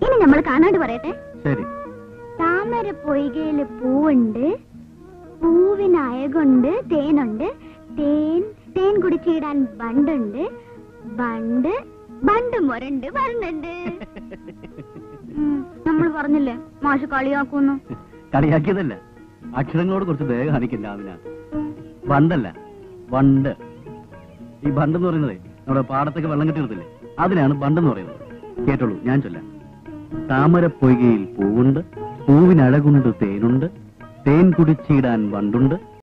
ഇനി നമ്മൾ കാണാണ്ട് പറയട്ടെ ശരി താമര പൊയ്കയില് പൂവുണ്ട് പൂവിന് അയകുണ്ട് തേനുണ്ട് തേൻ തേൻ കുടിച്ചിടാൻ ബണ്ടുണ്ട് ബണ്ട് ബണ്ട് മുരണ്ട് വരുന്നുണ്ട് നമ്മൾ പറഞ്ഞില്ലേ മാഷ് കളിയാക്കുന്നു കളിയാക്കിയതല്ല അക്ഷരങ്ങളോട് കുറച്ച് ദയ കാണിക്കില്ല അതിനാ ബണ്ടല്ല ബണ്ട് ഈ ബണ്ട് എന്ന് പറയുന്നത് നമ്മുടെ പാടത്തൊക്കെ വെള്ളം കെട്ടി നിർത്തില്ലേ അതിനാണ് ബണ്ട് എന്ന് പറയുന്നത് കേട്ടോളൂ ഞാൻ ചൊല്ലാം താമര പൊയ്കയിൽ പൂവുണ്ട് പൂവിനഴകുണ്ട് തേനുണ്ട് തേൻ കുടിച്ചിടാൻ വണ്ടുണ്ട്